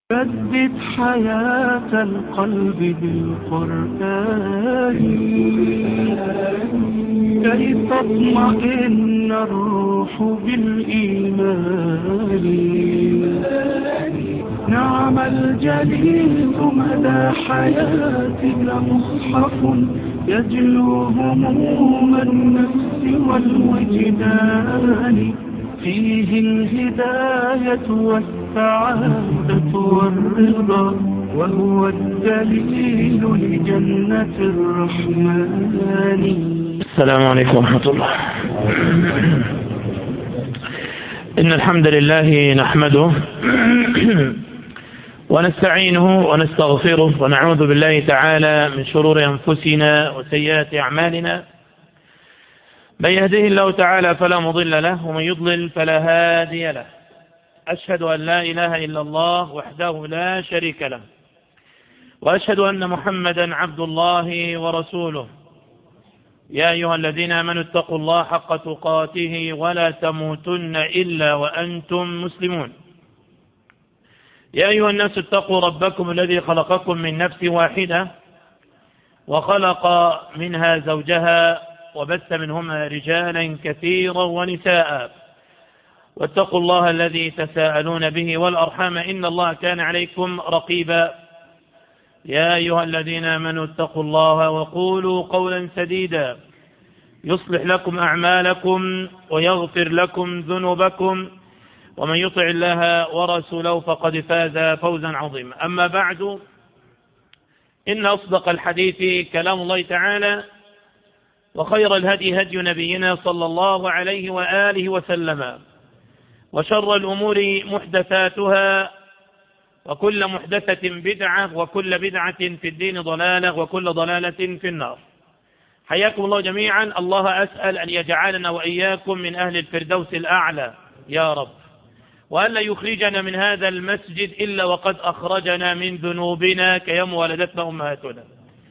جدد حياة القلب بالقرآن كي تطمئن الروح بالإيمان نعم الجليل مدى حياتنا مصحف يجلو هموم النفس والوجدان فيه الهداية والسعادة والرضا وهو الدليل لجنة الرحمن السلام عليكم ورحمة الله إن الحمد لله نحمده ونستعينه ونستغفره ونعوذ بالله تعالى من شرور أنفسنا وسيئات أعمالنا من يهده الله تعالى فلا مضل له ومن يضلل فلا هادي له أشهد أن لا إله إلا الله وحده لا شريك له وأشهد أن محمدا عبد الله ورسوله يا أيها الذين آمنوا اتقوا الله حق تقاته ولا تموتن إلا وأنتم مسلمون يا أيها الناس اتقوا ربكم الذي خلقكم من نفس واحدة وخلق منها زوجها وبث منهما رجالا كثيرا ونساء واتقوا الله الذي تساءلون به والأرحام إن الله كان عليكم رقيبا يا أيها الذين آمنوا اتقوا الله وقولوا قولا سديدا يصلح لكم أعمالكم ويغفر لكم ذنوبكم ومن يطع الله ورسوله فقد فاز فوزا عظيما أما بعد إن أصدق الحديث كلام الله تعالى وخير الهدي هدي نبينا صلى الله عليه وآله وسلم وشر الأمور محدثاتها وكل محدثة بدعة وكل بدعة في الدين ضلالة وكل ضلالة في النار حياكم الله جميعا الله أسأل أن يجعلنا وإياكم من أهل الفردوس الأعلى يا رب وألا يخرجنا من هذا المسجد إلا وقد أخرجنا من ذنوبنا كيوم ولدتنا أمهاتنا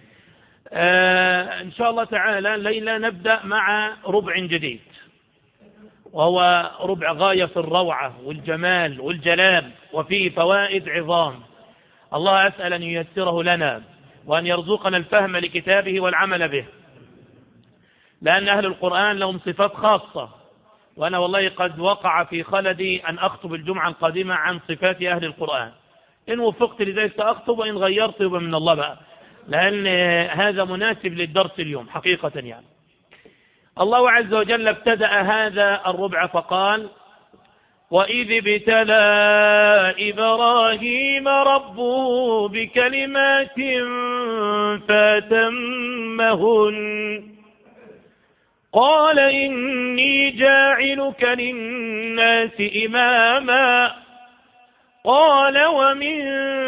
آه إن شاء الله تعالى ليلة نبدأ مع ربع جديد وهو ربع غاية في الروعة والجمال والجلال وفيه فوائد عظام الله أسأل أن ييسره لنا وأن يرزقنا الفهم لكتابه والعمل به لأن أهل القرآن لهم صفات خاصة وأنا والله قد وقع في خلدي أن أخطب الجمعة القادمة عن صفات أهل القرآن إن وفقت لذلك سأخطب وإن غيرت يبقى من الله بقى لأن هذا مناسب للدرس اليوم حقيقة يعني الله عز وجل ابتدأ هذا الربع فقال وإذ ابتلى إبراهيم ربه بكلمات فاتمهن قال إني جاعلك للناس إماما قال ومن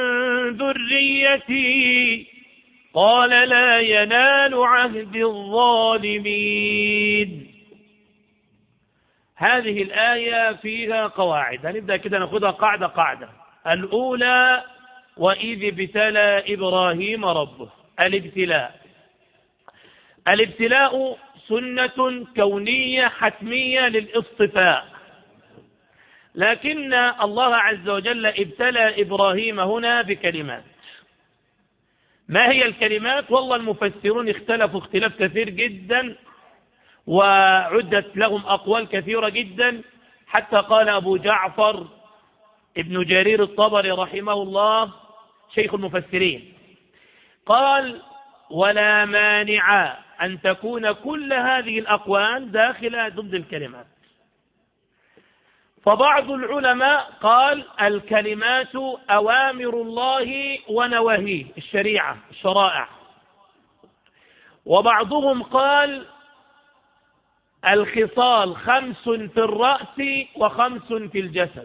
ذريتي قال لا ينال عهد الظالمين هذه الآية فيها قواعد هنبدأ كده ناخدها قاعدة قاعدة الأولى وإذ ابتلى إبراهيم ربه الابتلاء الابتلاء سنة كونية حتمية للاصطفاء لكن الله عز وجل ابتلى إبراهيم هنا بكلمات ما هي الكلمات والله المفسرون اختلفوا اختلاف كثير جدا وعدت لهم أقوال كثيرة جدا حتى قال أبو جعفر ابن جرير الطبري رحمه الله شيخ المفسرين قال ولا مانع أن تكون كل هذه الأقوال داخلة ضد الكلمات فبعض العلماء قال الكلمات أوامر الله ونواهيه الشريعة الشرائع وبعضهم قال الخصال خمس في الرأس وخمس في الجسد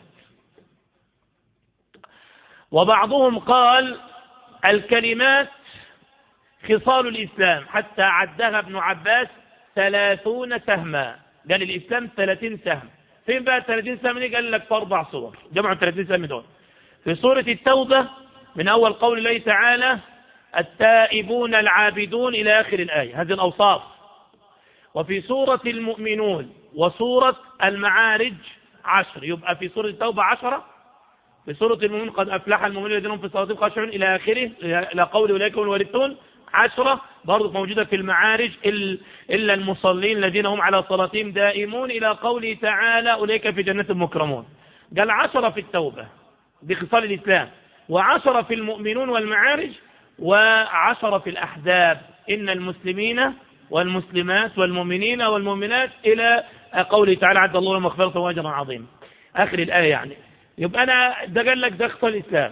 وبعضهم قال الكلمات خصال الإسلام حتى عدها ابن عباس ثلاثون سهما قال الإسلام ثلاثين سهم فين بقى 30 سهم دي قال لك في اربع صور جمعوا 30 سهم دول في سورة التوبة من أول قول الله تعالى التائبون العابدون إلى آخر الآية هذه الأوصاف وفي سورة المؤمنون وسورة المعارج عشر يبقى في سورة التوبة عشرة في سورة المؤمنون قد أفلح المؤمنون الذين هم في صلاتهم خاشعون إلى آخره إلى قول أولئك هم الوارثون عشرة برضه موجودة في المعارج إلا المصلين الذين هم على صلاتهم دائمون إلى قوله تعالى أولئك في جنة مكرمون قال عشرة في التوبة بخصال الإسلام وعشرة في المؤمنون والمعارج وعشرة في الأحزاب إن المسلمين والمسلمات والمؤمنين والمؤمنات إلى قوله تعالى عد الله مغفرة وأجرا عظيما آخر الآية يعني يبقى أنا ده قال لك ده خصال الإسلام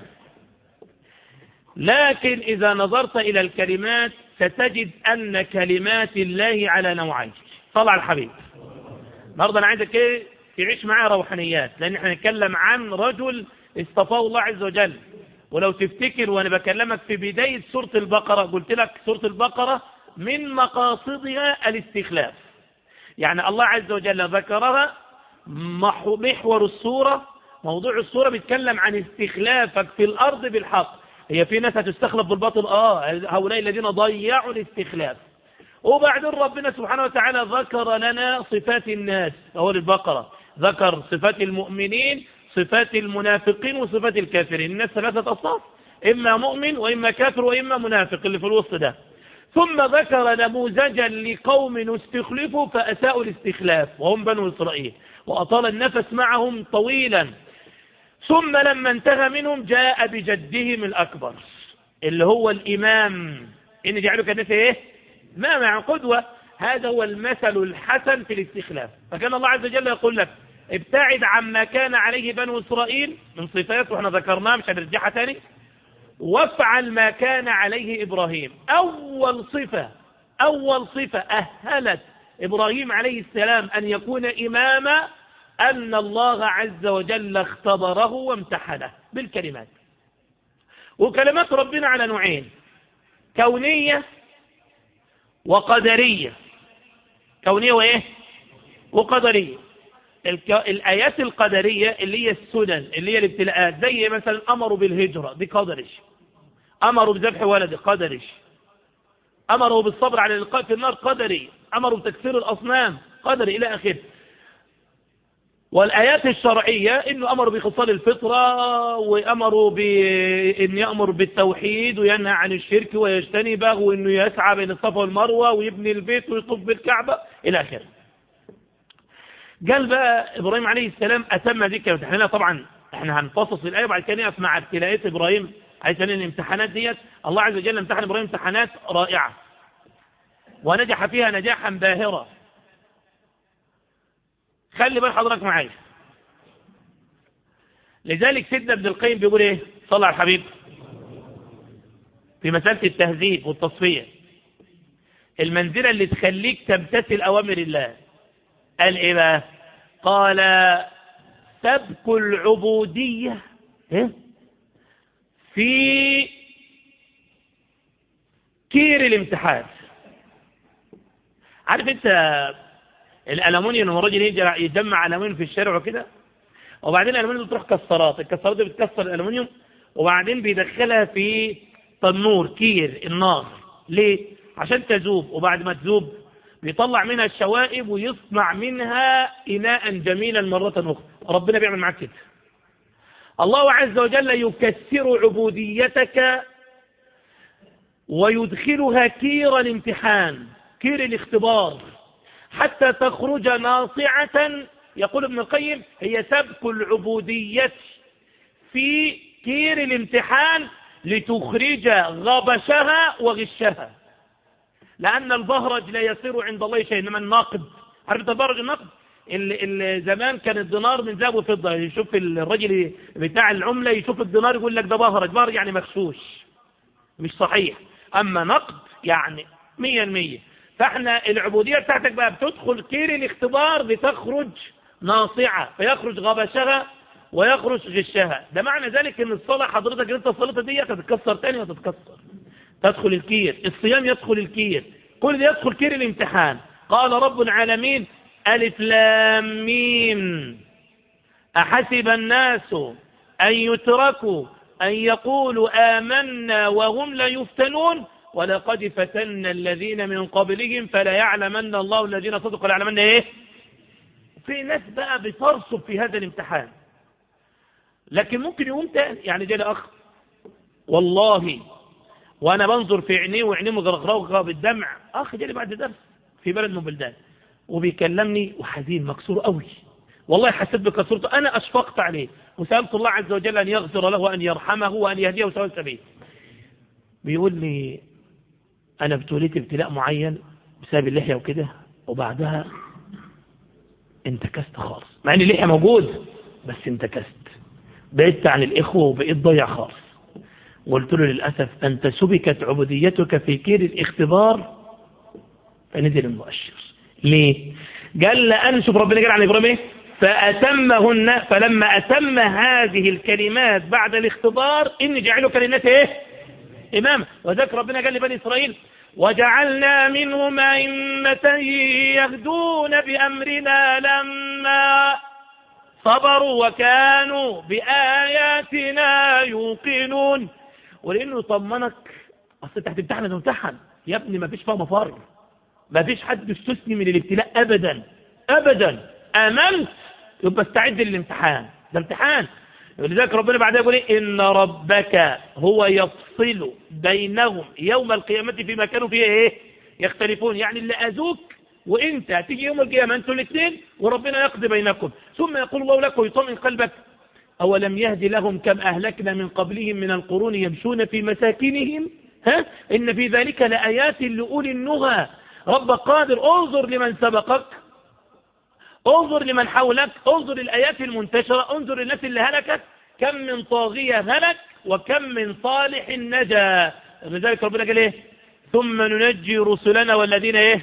لكن إذا نظرت إلى الكلمات ستجد أن كلمات الله على نوعين طلع الحبيب النهارده أنا عايزك إيه تعيش معايا روحانيات لأن احنا نتكلم عن رجل اصطفاه الله عز وجل ولو تفتكر وأنا بكلمك في بداية سورة البقرة قلت لك سورة البقرة من مقاصدها الاستخلاف يعني الله عز وجل ذكرها محور السورة موضوع السورة بيتكلم عن استخلافك في الأرض بالحق هي في ناس هتستخلف بالباطل اه هؤلاء الذين ضيعوا الاستخلاف وبعدين ربنا سبحانه وتعالى ذكر لنا صفات الناس أول البقرة ذكر صفات المؤمنين صفات المنافقين وصفات الكافرين الناس ثلاثة أصناف إما مؤمن وإما كافر وإما منافق اللي في الوسط ده ثم ذكر نموذجا لقوم استخلفوا فأساءوا الاستخلاف وهم بنو إسرائيل وأطال النفس معهم طويلا ثم لما انتهى منهم جاء بجدهم الأكبر اللي هو الإمام إن جعلوا كالناس إيه ما مع قدوة هذا هو المثل الحسن في الاستخلاف فكان الله عز وجل يقول لك ابتعد عما كان عليه بنو إسرائيل من صفات واحنا ذكرناها مش هنرجعها تاني وافعل ما كان عليه إبراهيم أول صفة أول صفة أهلت إبراهيم عليه السلام أن يكون إماما أن الله عز وجل اختبره وامتحنه بالكلمات وكلمات ربنا على نوعين كونية وقدرية كونية وإيه وقدرية الآيات القدرية اللي هي السنن اللي هي الابتلاءات زي مثلا أمروا بالهجرة دي قدرش أمروا بذبح ولد قدرش أمروا بالصبر على الإلقاء في النار قدري أمروا بتكسير الأصنام قدري إلى آخره والآيات الشرعية إنه أمروا بخصال الفطرة وأمروا بأن يأمر بالتوحيد وينهى عن الشرك ويجتنبه وأنه يسعى بين الصفا والمروة ويبني البيت ويطوف بالكعبة إلى آخره قال بقى إبراهيم عليه السلام أتم ذكر امتحاننا طبعا احنا هنفصص الآية وبعد كده نقف مع ابتلاءات إبراهيم عايز ان الامتحانات ديت الله عز وجل امتحن إبراهيم امتحانات رائعة ونجح فيها نجاحا باهرا خلي بال حضرتك معايا لذلك سيدنا ابن القيم بيقول ايه صلى على الحبيب في مسألة التهذيب والتصفية المنزلة اللي تخليك تمتثل أوامر الله قال ايه بقى قال سبك العبودية إيه؟ في كير الامتحان عارف انت الالومنيوم لما الراجل يجي يجمع الومنيوم في الشارع وكده وبعدين الالومنيوم بتروح كسرات الكسرات دي بتكسر الالومنيوم وبعدين بيدخلها في تنور كير النار ليه عشان تذوب وبعد ما تذوب بيطلع منها الشوائب ويصنع منها إناء جميلا مرة أخرى ربنا بيعمل معاك كده الله عز وجل يكسر عبوديتك ويدخلها كير الامتحان كير الاختبار حتى تخرج ناصعة يقول ابن القيم هي سبك العبودية في كير الامتحان لتخرج غبشها وغشها لأن البهرج لا يصير عند الله شيء إنما الناقد عارف انت البهرج الناقد اللي زمان كان الدينار من ذهب وفضة يشوف الرجل بتاع العملة يشوف الدينار يقول لك ده بهرج بهرج يعني مغشوش مش صحيح أما نقد يعني مية المية فاحنا العبودية بتاعتك بقى بتدخل كير الاختبار بتخرج ناصعة فيخرج غبشها ويخرج غشها ده معنى ذلك ان الصلاة حضرتك انت صلاتها دي تتكسر تاني وتتكسر تدخل الكير الصيام يدخل الكير كل ده يدخل كير الامتحان قال رب العالمين ألف لام ميم أحسب الناس أن يتركوا أن يقولوا آمنا وهم لا يفتنون ولقد فتنا الذين من قبلهم فلا يعلمن الله الذين صدقوا يعلمن ايه في ناس بقى بترسب في هذا الامتحان لكن ممكن يقوم تاني يعني جالي اخ والله وانا بنظر في عينيه وعينيه مغرغره بالدمع اخ جالي بعد درس في بلد من البلدان وبيكلمني وحزين مكسور قوي والله حسيت بكسرته انا اشفقت عليه وسالت الله عز وجل ان يغفر له وان يرحمه وان يهديه سواء السبيل بيقول لي انا ابتليت ابتلاء معين بسبب اللحيه وكده وبعدها انتكست خالص مع ان اللحيه موجود بس انتكست بعدت عن الاخوه وبقيت ضيع خالص وقلت له للاسف انت سبكت عبوديتك في كير الاختبار فنزل المؤشر ليه قال لأن شوف ربنا قال عن إبراهيم إيه؟ فأتمهن فلما أتم هذه الكلمات بعد الاختبار إني جعلك للناس إيه إماما وذلك ربنا قال لبني إسرائيل وجعلنا منهم أئمة يهدون بأمرنا لما صبروا وكانوا بآياتنا يوقنون ولأنه يطمنك أصل أنت هتمتحن تمتحن يا ابني ما فيش فيها مفر ما فيش حد استثني من الابتلاء أبدا أبدا آمنت يبقى استعد للامتحان ده امتحان ولذلك ربنا بعدها يقول إيه؟ إن ربك هو يفصل بينهم يوم القيامة فيما كانوا فيه إيه يختلفون يعني اللي أذوك وانت هتيجي يوم القيامة انتوا الاثنين وربنا يقضي بينكم ثم يقول الله لك ويطمئن قلبك أولم يهد لهم كم أهلكنا من قبلهم من القرون يمشون في مساكنهم ها إن في ذلك لآيات لأولي النهى رب قادر انظر لمن سبقك انظر لمن حولك انظر الآيات المنتشرة انظر الناس اللي هلكت كم من طاغية هلك وكم من صالح نجا لذلك ربنا قال ايه ثم ننجي رسلنا والذين ايه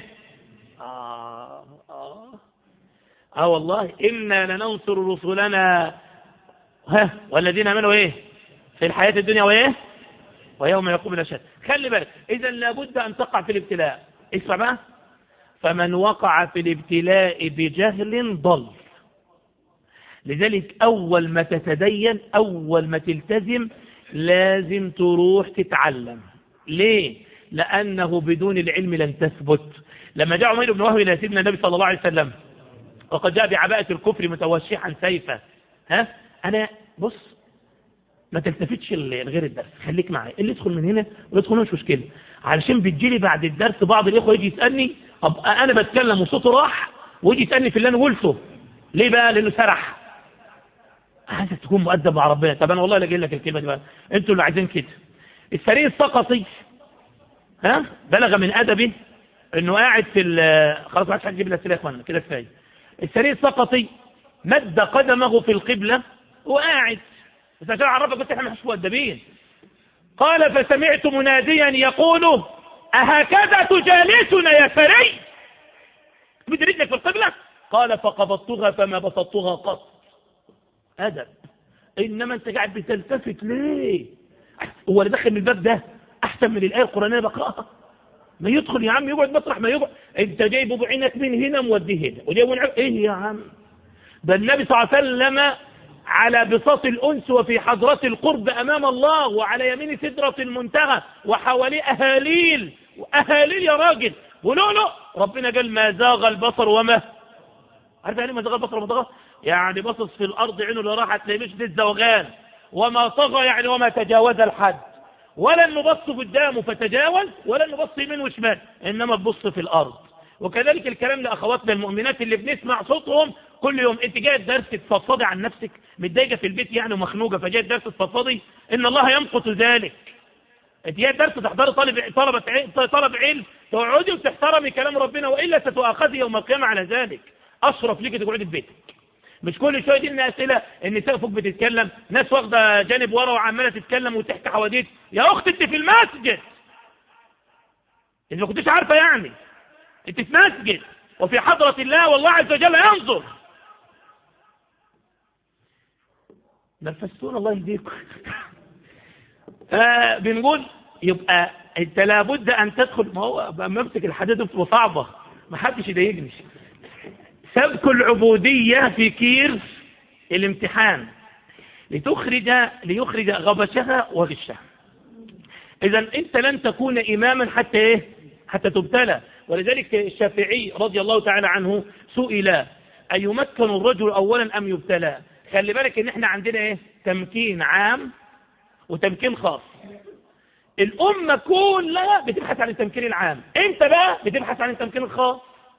آه, آه, آه والله إنا لننصر رسلنا ها والذين امنوا ايه في الحياة الدنيا وايه ويوم يقوم الاشهاد خلي بالك اذا لابد ان تقع في الابتلاء اسمع بقى فمن وقع في الابتلاء بجهل ضل لذلك أول ما تتدين أول ما تلتزم لازم تروح تتعلم ليه؟ لأنه بدون العلم لن تثبت لما جاء عمير بن وهب إلى سيدنا النبي صلى الله عليه وسلم وقد جاء بعباءة الكفر متوشحا سيفا ها أنا بص ما تلتفتش لغير الدرس خليك معايا اللي يدخل من هنا ويدخل مش مشكله علشان بتجيلي بعد الدرس بعض الاخوه يجي يسالني ابقى انا بتكلم وصوته راح ويجي يسالني في اللي انا قلته ليه بقى لانه سرح عايزك تكون مؤدب مع ربنا طب انا والله لا لك الكلمه دي بقى انتوا اللي عايزين كده السرير السقطي ها بلغ من ادبه انه قاعد في خلاص ما عادش هتجيب الاسئله يا اخوانا كده كفايه السرير السقطي مد قدمه في القبله وقاعد بس عشان اعرفك قلت احنا مش مؤدبين قال فسمعت مناديا يقول أهكذا تجالسنا يا فري مد رجلك في القبلة قال فقبضتها فما بسطتها قط أدب إنما أنت قاعد بتلتفت ليه هو اللي دخل من الباب ده أحسن من الآية القرآنية بقراها ما يدخل يا عم يقعد مطرح ما يقعد أنت جايب بعينك من هنا موديه هنا وجايب من إيه يا عم ده النبي صلى الله عليه وسلم على بساط الأنس وفي حضرة القرب أمام الله وعلى يمين سدرة المنتهى وحواليه أهاليل أهاليل يا راجل ولؤلؤ ربنا قال ما زاغ البصر وما عارف يعني ما زاغ البصر وما طغى يعني بصص في الأرض عينه اللي راحت تلاقيه مش الزوغان وما طغى يعني وما تجاوز الحد ولا نبص قدامه فتجاوز ولا نبص يمين وشمال إنما تبص في الأرض وكذلك الكلام لأخواتنا المؤمنات اللي بنسمع صوتهم كل يوم انت جاي الدرس تفضفضي عن نفسك متضايقه في البيت يعني ومخنوقه فجاي الدرس تفضفضي ان الله يمقت ذلك انت جاي الدرس تحضري طالب طلبه طلب علم تقعدي وتحترمي كلام ربنا والا ستؤاخذي يوم القيامه على ذلك اشرف ليكي تقعدي في بيتك مش كل شويه دي لنا اسئله النساء فوق بتتكلم ناس واخده جانب ورا وعماله تتكلم وتحكي حواديت يا اخت انت في المسجد انت ما كنتش عارفه يعني انت في مسجد وفي حضره الله والله عز وجل ينظر نفستون الله يهديكم فبنقول يبقى انت لابد ان تدخل ما هو ممسك الحديد بتبقى صعبه ما حدش يضايقني سبك العبوديه في كير الامتحان لتخرج ليخرج غبشها وغشها اذا انت لن تكون اماما حتى ايه حتى تبتلى ولذلك الشافعي رضي الله تعالى عنه سئل أيمكن الرجل أولا أم يبتلى خلي بالك ان احنا عندنا ايه تمكين عام وتمكين خاص الأمة كلها بتبحث عن التمكين العام انت بقى بتبحث عن التمكين الخاص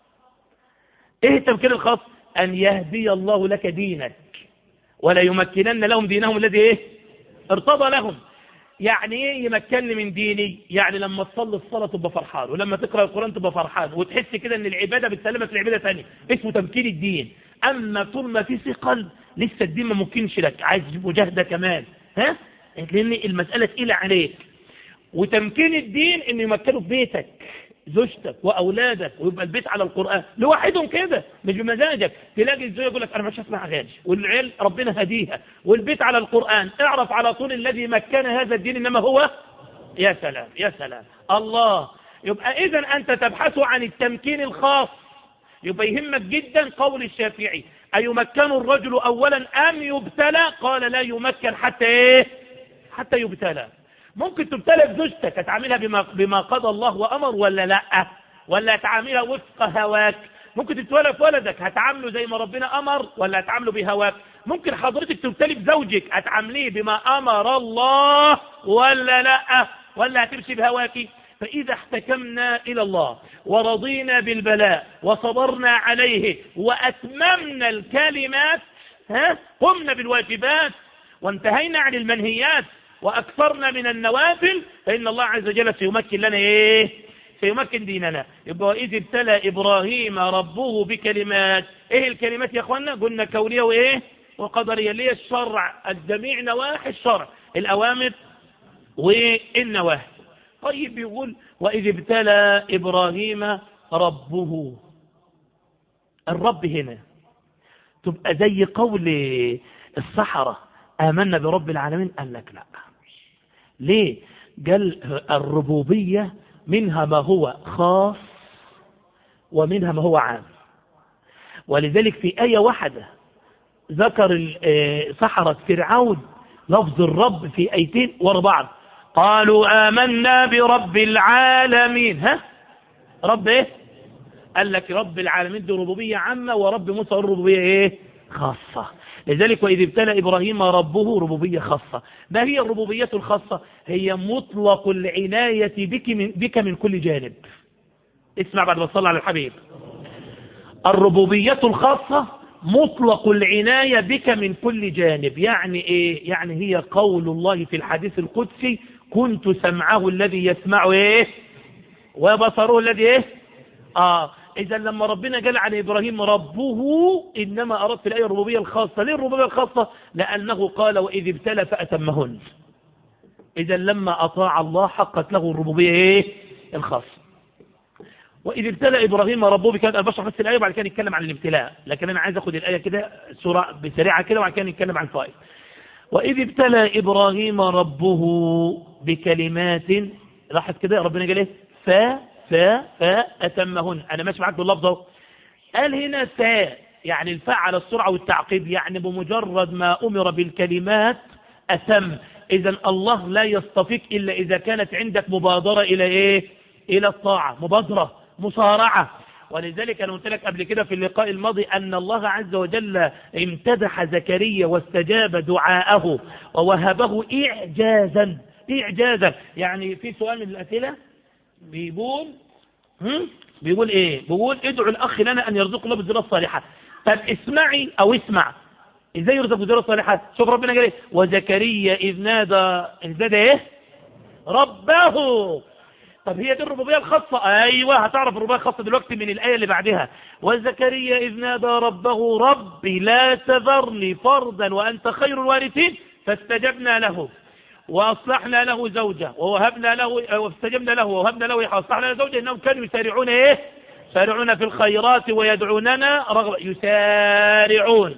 ايه التمكين الخاص ان يهدي الله لك دينك ولا يمكنن لهم دينهم الذي ايه ارتضى لهم يعني ايه يمكنني من ديني يعني لما تصلي الصلاه تبقى فرحان ولما تقرا القران تبقى فرحان وتحس كده ان العباده بتسلمك لعباده ثانيه اسمه تمكين الدين اما طول ما في ثقل لسه الدين ما ممكنش لك عايز مجاهده كمان ها لان المساله تقيله عليك وتمكين الدين انه يمكنه في بيتك زوجتك واولادك ويبقى البيت على القران لوحدهم كده مش بمزاجك تلاقي الزوج يقول لك انا مش هسمع اغاني والعيال ربنا هديها والبيت على القران اعرف على طول الذي مكن هذا الدين انما هو يا سلام يا سلام الله يبقى اذا انت تبحث عن التمكين الخاص يبقى يهمك جدا قول الشافعي أيمكن الرجل أولا أم يبتلى قال لا يمكن حتى إيه حتى يبتلى ممكن تبتلى بزوجتك هتعاملها بما, بما قضى الله وأمر ولا لا ولا تعاملها وفق هواك ممكن تتولى في ولدك هتعامله زي ما ربنا أمر ولا هتعامله بهواك ممكن حضرتك تبتلي بزوجك هتعامليه بما أمر الله ولا لا ولا هتمشي بهواك فإذا احتكمنا إلى الله ورضينا بالبلاء وصبرنا عليه وأتممنا الكلمات ها قمنا بالواجبات وانتهينا عن المنهيات وأكثرنا من النوافل فإن الله عز وجل سيمكن لنا إيه سيمكن ديننا يبقى وإذ ابتلى إبراهيم ربه بكلمات إيه الكلمات يا أخوانا قلنا كونية وإيه وقدرية اللي هي الشرع الجميع نواحي الشرع الأوامر والنواهي طيب يقول وإذ ابتلى إبراهيم ربه الرب هنا تبقى زي قول السحرة آمنا برب العالمين قال لك لا ليه قال الربوبية منها ما هو خاص ومنها ما هو عام ولذلك في آية واحدة ذكر سحرة فرعون لفظ الرب في آيتين ورا بعض قالوا آمنا برب العالمين ها رب ايه قال لك رب العالمين دي ربوبية عامة ورب موسى الربوبية ايه خاصة لذلك وإذ ابتلى إبراهيم ربه ربوبية خاصة ما هي الربوبية الخاصة هي مطلق العناية بك من, بك من كل جانب اسمع بعد ما تصلى على الحبيب الربوبية الخاصة مطلق العناية بك من كل جانب يعني ايه يعني هي قول الله في الحديث القدسي كنت سمعه الذي يسمع ايه وبصره الذي ايه اه اذا لما ربنا قال عن ابراهيم ربه انما اراد في الايه الربوبيه الخاصه ليه الربوبيه الخاصه لانه قال واذ ابتلى فاتمهن اذا لما اطاع الله حقت له الربوبيه ايه الخاصه وإذ ابتلى إبراهيم ربه بكلمة البشر بس الآية وبعد كده نتكلم عن الابتلاء لكن أنا عايز أخذ الآية كده سرعة بسريعة كده وبعد كده نتكلم عن الفائد وإذ ابتلى إبراهيم ربه بكلمات لاحظ كده ربنا قال إيه فا فا فا أتمهن أنا ماشي معاك باللفظ أهو قال هنا فا يعني الفاء على السرعة والتعقيب يعني بمجرد ما أمر بالكلمات أتم إذا الله لا يصطفيك إلا إذا كانت عندك مبادرة إلى إيه إلى الطاعة مبادرة مصارعة ولذلك أنا قلت لك قبل كده في اللقاء الماضي أن الله عز وجل امتدح زكريا واستجاب دعاءه ووهبه إعجازا إعجازا يعني في سؤال من الأسئلة بيقول هم؟ بيقول إيه بيقول ادعو الأخ لنا أن يرزق الله بالذرية الصالحة طب اسمعي أو اسمع ازاي يرزق بالذرية الصالحة شوف ربنا قال ايه وزكريا إذ نادى إذ نادى إيه ربه طب هي دي الربوبيه الخاصه ايوه هتعرف الربوبيه الخاصه دلوقتي من الايه اللي بعدها وزكريا اذ نادى ربه ربي لا تذرني فردا وانت خير الوارثين فاستجبنا له واصلحنا له زوجه ووهبنا له واستجبنا له ووهبنا له واصلحنا له زوجه انهم كانوا يسارعون ايه يسارعون في الخيرات ويدعوننا رغبه يسارعون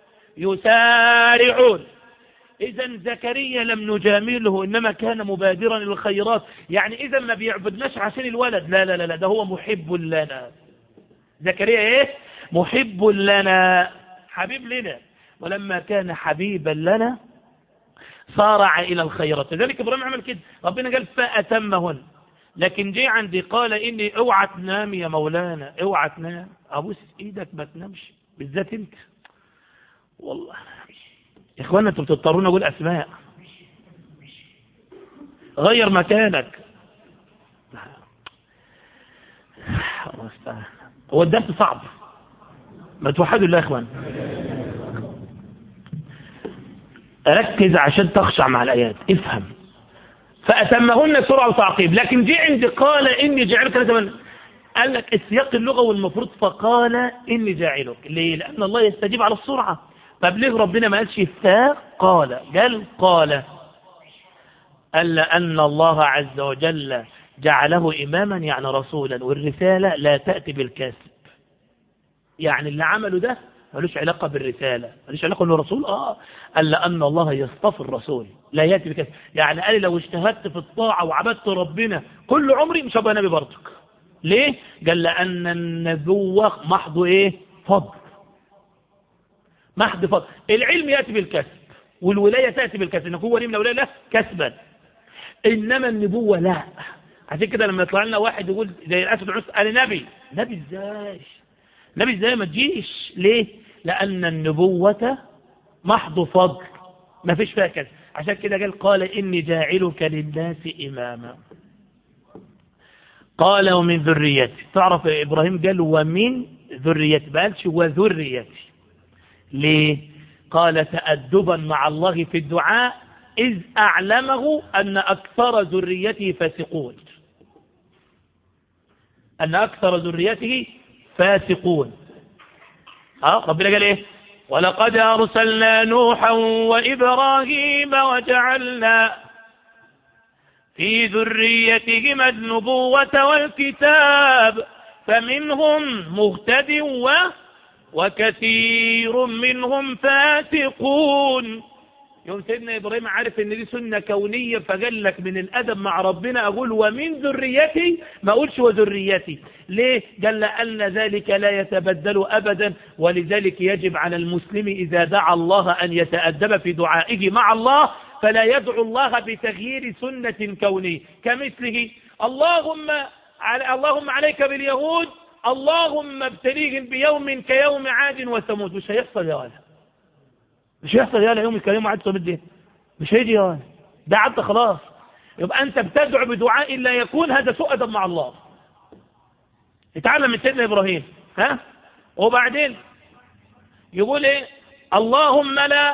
يسارعون إذا زكريا لم نجامله إنما كان مبادرا للخيرات يعني إذا ما بيعبدناش عشان الولد لا لا لا ده هو محب لنا زكريا إيه محب لنا حبيب لنا ولما كان حبيبا لنا صارع إلى الخيرات لذلك إبراهيم عمل كده ربنا قال فأتمهن لكن جه عندي قال إني اوعى تنام يا مولانا اوعى تنام أبوس إيدك ما تنامش بالذات أنت والله يا اخوانا انتوا بتضطرون اقول اسماء غير مكانك الله يستعان. هو الدرس صعب ما توحدوا الله يا اخوان ركز عشان تخشع مع الايات افهم فاتمهن سرعه وتعقيب لكن جه عند قال اني جعلك نسبا قال لك السياق اللغوي المفروض فقال اني جاعلك ليه لان الله يستجيب على السرعه طب ليه ربنا ما قالش فقال قال قال قال أن الله عز وجل جعله إماما يعني رسولا والرسالة لا تأتي بالكسب يعني اللي عمله ده ملوش علاقة بالرسالة ملوش علاقة انه رسول اه قال لأن الله يصطفي الرسول لا يأتي بالكسب يعني قال لو اجتهدت في الطاعة وعبدت ربنا كل عمري مش هبقى نبي برضك ليه قال لأن النبوة محض ايه فضل محض فضل العلم يأتي بالكسب والولاية تأتي بالكسب انك هو ولي من الولاية لا كسبا انما النبوة لا عشان كده لما يطلع لنا واحد يقول زي الاسد العس انا نبي نبي ازاي نبي ازاي ما تجيش ليه لان النبوة محض فضل ما فيش فيها كذا عشان كده قال قال اني جاعلك للناس اماما قال ومن ذريتي تعرف ابراهيم قال ومن ذريتي ما قالش وذريتي ليه قال تأدبا مع الله في الدعاء إذ أعلمه أن أكثر ذريته فاسقون أن أكثر ذريته فاسقون ها ربنا قال إيه ولقد أرسلنا نوحا وإبراهيم وجعلنا في ذريتهما النبوة والكتاب فمنهم مهتد و وكثير منهم فاسقون يوم سيدنا ابراهيم عارف ان دي سنه كونيه فقال لك من الادب مع ربنا اقول ومن ذريتي ما اقولش وذريتي ليه قال لان ذلك لا يتبدل ابدا ولذلك يجب على المسلم اذا دعا الله ان يتادب في دعائه مع الله فلا يدعو الله بتغيير سنه كونيه كمثله اللهم على اللهم عليك باليهود اللهم ابتليهم بيوم كيوم عاد وثمود مش هيحصل يا ولد مش هيحصل يا يوم الكريم وعد وثمود دي مش هيجي يا ولد ده عدى خلاص يبقى انت بتدعو بدعاء لا يكون هذا سوء ادب مع الله اتعلم من سيدنا ابراهيم ها وبعدين يقول ايه اللهم لا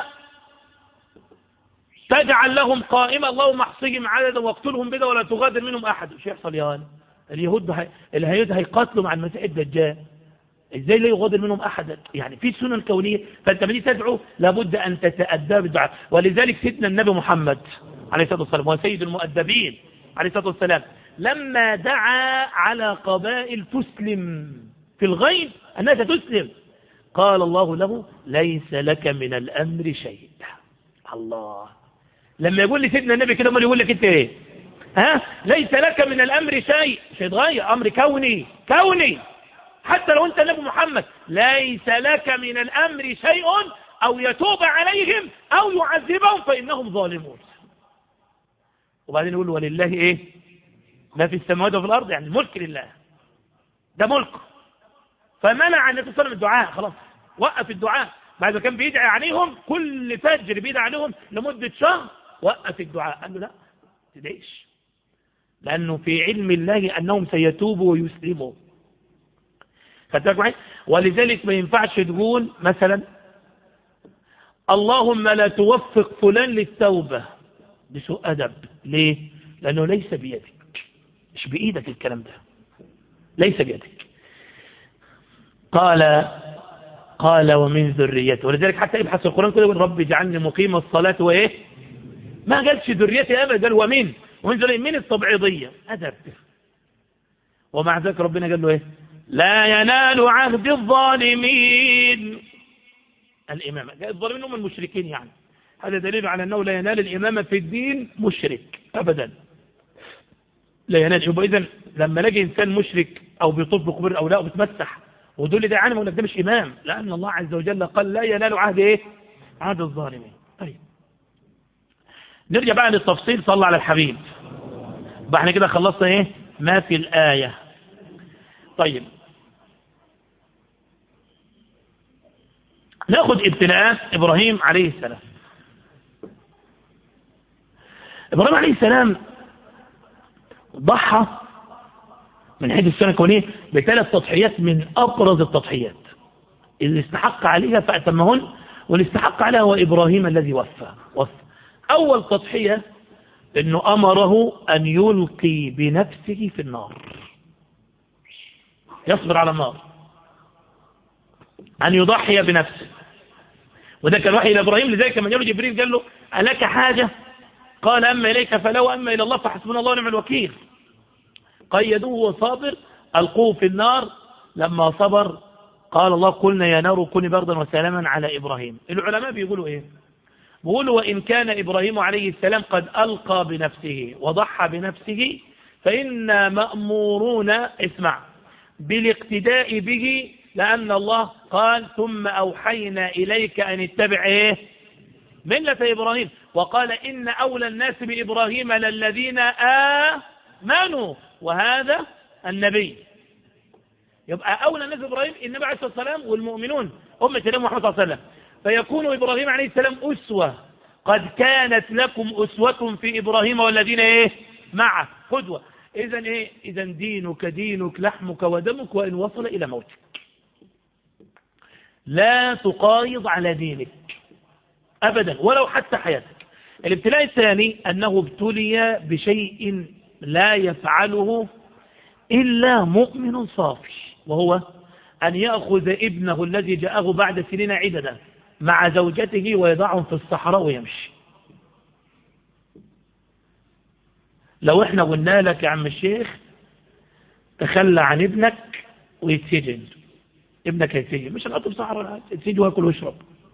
تجعل لهم قائمة اللهم احصهم عددا واقتلهم بدا ولا تغادر منهم احد مش هيحصل يا ولد اليهود هي... اليهود هيقاتلوا مع المسيح الدجال ازاي لا يغادر منهم احدا يعني في سنن كونيه فانت بدي تدعو لابد ان تتادى بالدعاء ولذلك سيدنا النبي محمد عليه الصلاه والسلام هو سيد المؤدبين عليه الصلاه والسلام لما دعا على قبائل تسلم في الغيب انها تسلم قال الله له ليس لك من الامر شيء الله لما يقول لي سيدنا النبي كده امال يقول لك انت ايه ها ليس لك من الامر شيء مش هيتغير امر كوني كوني حتى لو انت النبي محمد ليس لك من الامر شيء او يتوب عليهم او يعذبهم فانهم ظالمون وبعدين يقول ولله ايه ما في السماوات وفي الارض يعني الملك لله ده ملكه فمنع النبي صلى الله عليه وسلم الدعاء خلاص وقف الدعاء بعد ما كان بيدعي عليهم كل فجر بيدعي عليهم لمده شهر وقف الدعاء قال له لا تدعيش لأنه في علم الله أنهم سيتوبوا ويسلموا خدتك معي ولذلك ما ينفعش تقول مثلا اللهم لا توفق فلان للتوبة بسوء أدب ليه لأنه ليس بيدك مش بإيدك الكلام ده ليس بيدك قال قال ومن ذريته ولذلك حتى يبحث القرآن كله يقول رب اجعلني مقيم الصلاة وإيه ما قالش ذريتي أبدا قال ومن ومن ذرية من الطبعيضية أدب ومع ذلك ربنا قال له إيه لا ينال عهد الظالمين الإمامة الظالمين هم المشركين يعني هذا دليل على أنه لا ينال الإمامة في الدين مشرك أبدا لا ينال يبقى إذا لما نجي إنسان مشرك أو بيطوف بقبور الأولياء وبيتمسح ودول ده عالم ده مش إمام لأن الله عز وجل قال لا ينال عهد إيه عهد الظالمين طيب نرجع بقى للتفصيل صلى على الحبيب بقى احنا كده خلصنا ايه ما في الآية طيب ناخد ابتلاءات إبراهيم عليه السلام إبراهيم عليه السلام ضحى من حيث السنة الكونية بثلاث تضحيات من أبرز التضحيات اللي استحق عليها فأتمهن واللي استحق عليها هو إبراهيم الذي وفى وفى أول تضحية أنه أمره أن يلقي بنفسه في النار يصبر على النار أن يضحي بنفسه وده كان وحي إلى إبراهيم لذلك من يرى جبريل قال له ألك حاجة قال أما إليك فلا وأما إلى الله فحسبنا الله ونعم الوكيل قيدوه وصابر ألقوه في النار لما صبر قال الله قلنا يا نار كوني بردا وسلاما على إبراهيم العلماء بيقولوا إيه بيقولوا وإن كان إبراهيم عليه السلام قد ألقى بنفسه وضحى بنفسه فإنا مأمورون اسمع بالاقتداء به لأن الله قال ثم أوحينا إليك أن اتبع إيه ملة إبراهيم وقال إن أولى الناس بإبراهيم للذين آمنوا وهذا النبي يبقى أولى الناس بإبراهيم النبي عليه الصلاة والسلام والمؤمنون أمة النبي محمد صلى الله عليه وسلم فيكون إبراهيم عليه السلام أسوة قد كانت لكم أسوة في إبراهيم والذين إيه معه قدوة إذا إيه إذا دينك دينك لحمك ودمك وإن وصل إلى موتك لا تقايض على دينك أبدا ولو حتى حياتك الابتلاء الثاني أنه ابتلي بشيء لا يفعله إلا مؤمن صافي وهو أن يأخذ ابنه الذي جاءه بعد سنين عددا مع زوجته ويضعهم في الصحراء ويمشي لو احنا قلنا لك يا عم الشيخ تخلى عن ابنك ويتسجن ابنك هيتسجن مش هنقطب صحراء يتسجن وياكل ويشرب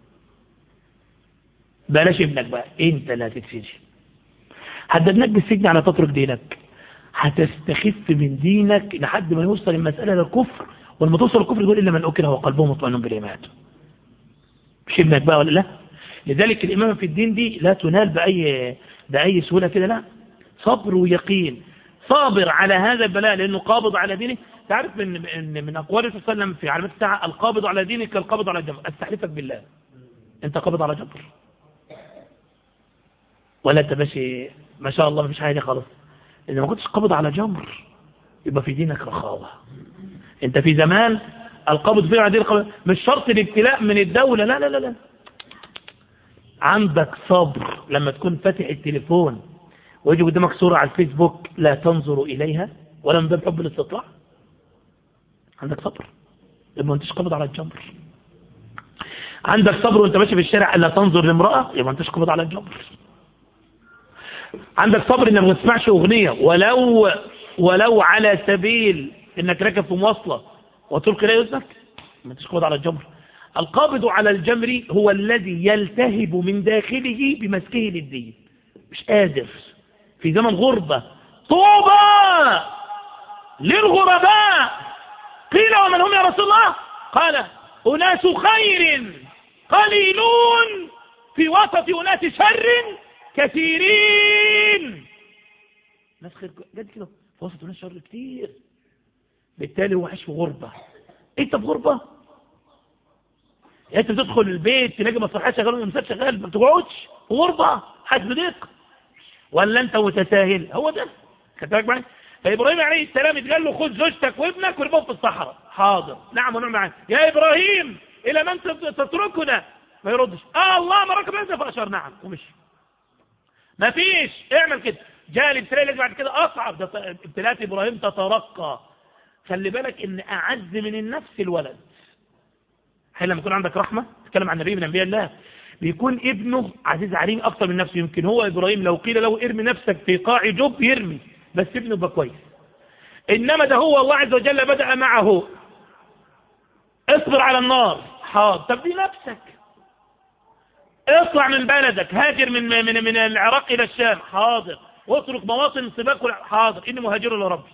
بلاش ابنك بقى انت لا تتسجن هددناك بالسجن على تترك دينك هتستخف من دينك لحد ما يوصل المسألة للكفر ولما توصل الكفر يقول إلا من أكره وقلبه مطمئن بالإيمان مش ابنك بقى ولا لا لذلك الإمامة في الدين دي لا تنال بأي, بأي سهولة كده لا صبر ويقين صابر على هذا البلاء لأنه قابض على دينه تعرف من من, من أقوال صلى الله عليه وسلم في علامات الساعة القابض على دينك كالقابض على الجمر استحلفك بالله أنت قابض على جبر ولا أنت ماشي ما شاء الله ما فيش حاجة خالص إذا ما كنتش قابض على جمر يبقى في دينك رخاوة أنت في زمان القبض فيه عديل القبض مش شرط الابتلاء من الدولة لا لا لا لا عندك صبر لما تكون فاتح التليفون ويجي قدامك صورة على الفيسبوك لا تنظر إليها ولا من باب حب الاستطلاع عندك صبر يبقى ما انتش قابض على الجمر عندك صبر وانت ماشي في الشارع لا تنظر لامرأة يبقى ما انتش قابض على الجمر عندك صبر انك ما تسمعش اغنية ولو ولو على سبيل انك راكب في مواصلة وتلقي لا يزنك ما انتش قابض على الجمر القابض على الجمر هو الذي يلتهب من داخله بمسكه للدين مش قادر في زمن غربة طوبى للغرباء قيل ومن هم يا رسول الله قال أناس خير قليلون في وسط أناس شر كثيرين ناس خير جد كده في وسط أناس شر كتير بالتالي هو عايش في غربة انت في غربة انت بتدخل البيت تلاقي مصلحات شغال والمسات شغال ما بتقعدش في غربة حاسس بضيق ولا انت متساهل هو ده خدت بالك معايا فابراهيم عليه السلام اتقال له خذ زوجتك وابنك وارمهم في الصحراء حاضر نعم ونعم معاك يا ابراهيم الى من تتركنا ما يردش اه الله ما ركب انت فاشار نعم ومشي ما فيش اعمل كده جاء الابتلاء اللي بعد كده اصعب ده ابتلاءات ابراهيم تترقى خلي بالك ان اعز من النفس الولد حين لما يكون عندك رحمه تتكلم عن نبي من انبياء الله بيكون ابنه عزيز عليه اكتر من نفسه يمكن هو ابراهيم لو قيل له ارمي نفسك في قاع جب يرمي بس ابنه يبقى كويس انما ده هو الله عز وجل بدا معه اصبر على النار حاضر طب دي نفسك اطلع من بلدك هاجر من من من العراق الى الشام حاضر واترك مواطن سباق حاضر اني مهاجر لربي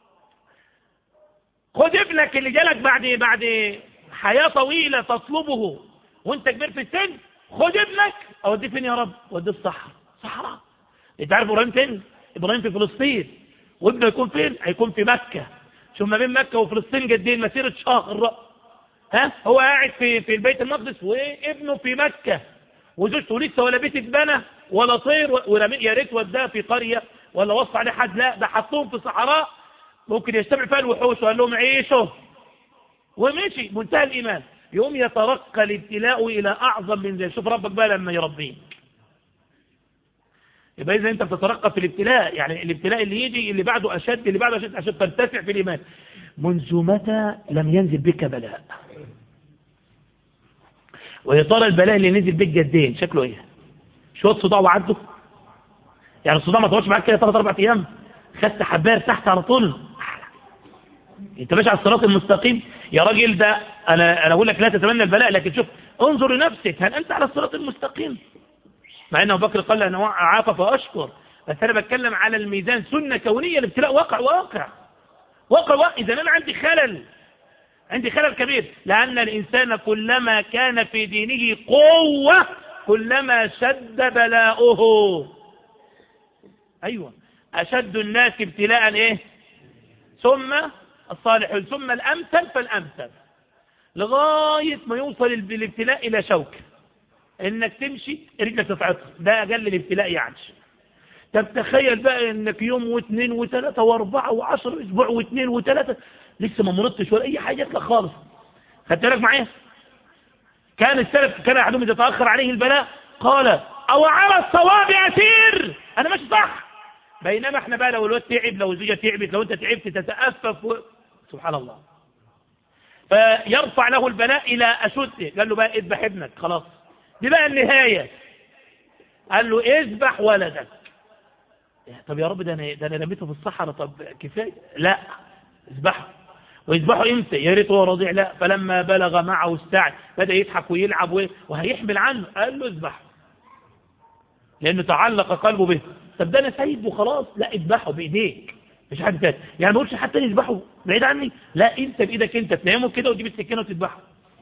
خد ابنك اللي جالك بعد بعد حياه طويله تطلبه وانت كبير في السن خد ابنك اوديه فين يا رب اوديه الصحراء صحراء انت عارف ابراهيم فين ابراهيم في فلسطين وابنه يكون فين هيكون في مكه شوف ما بين مكه وفلسطين قدين مسيره شهر ها هو قاعد في في البيت المقدس وابنه في مكه وزوجته لسه ولا بيت اتبنى ولا طير ورمي يا ريت وداه في قرية ولا وصى عليه حد لا ده حطوهم في صحراء ممكن يجتمع فيها الوحوش وقال لهم عيشوا ومشي منتهى الإيمان يوم يترقى الابتلاء إلى أعظم من ذلك شوف ربك بقى لما يربيه يبقى إذا أنت بتترقى في الابتلاء يعني الابتلاء اللي يجي اللي بعده أشد اللي بعده أشد عشان ترتفع في الإيمان منذ متى لم ينزل بك بلاء ويا ترى البلاء اللي نزل بك جدين شكله ايه شويه صداع وعدوا يعني الصداع ما طولش معاك كده ثلاث اربع ايام خدت حبايه تحت على طول انت ماشي على الصراط المستقيم يا راجل ده انا انا اقول لك لا تتمنى البلاء لكن شوف انظر لنفسك هل انت على الصراط المستقيم مع ان ابو بكر قال انا عافى فاشكر بس انا بتكلم على الميزان سنه كونيه الابتلاء واقع واقع واقع واقع اذا انا عندي خلل عندي خلل كبير لأن الإنسان كلما كان في دينه قوة كلما شد بلاؤه أيوة أشد الناس ابتلاء إيه ثم الصالحون ثم الأمثل فالأمثل لغاية ما يوصل الابتلاء إلى شوك إنك تمشي رجلك تتعطل ده أقل الابتلاء يعني طب تخيل بقى إنك يوم واثنين وثلاثة وأربعة وعشر أسبوع واثنين وثلاثة لسه ما مرضتش ولا اي حاجه لك خالص خدت بالك معايا كان السلف كان احدهم اذا تاخر عليه البلاء قال او على الصواب اسير انا ماشي صح بينما احنا بقى لو الواد تعب لو الزوجه تعبت لو انت تعبت تتأفف و... سبحان الله فيرفع له البلاء الى اشده قال له بقى اذبح ابنك خلاص دي بقى النهايه قال له اذبح ولدك طب يا رب ده انا ده انا رميته في الصحراء طب كفايه لا اذبحه ويذبحوا امتى يا ريت هو رضيع لا فلما بلغ معه استعد بدا يضحك ويلعب وهيحمل عنه قال له اذبحه لانه تعلق قلبه به طب ده انا سايبه خلاص لا اذبحه بايديك مش حد تاني يعني ما اقولش حتى يذبحه بعيد عني لا انت بايدك انت تنامه كده وتجيب السكينه وتذبحه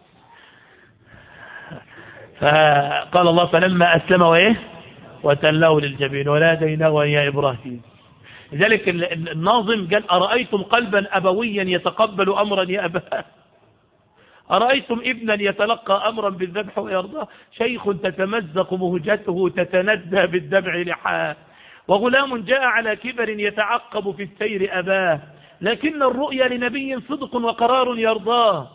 فقال الله فلما اسلم وايه وتلاه للجبين وناديناه يا ابراهيم لذلك الناظم قال أرأيتم قلبا أبويا يتقبل أمرا يا أباه أرأيتم ابنا يتلقى أمرا بالذبح ويرضاه شيخ تتمزق مهجته تتندى بالدمع لحاه وغلام جاء على كبر يتعقب في السير أباه لكن الرؤيا لنبي صدق وقرار يرضاه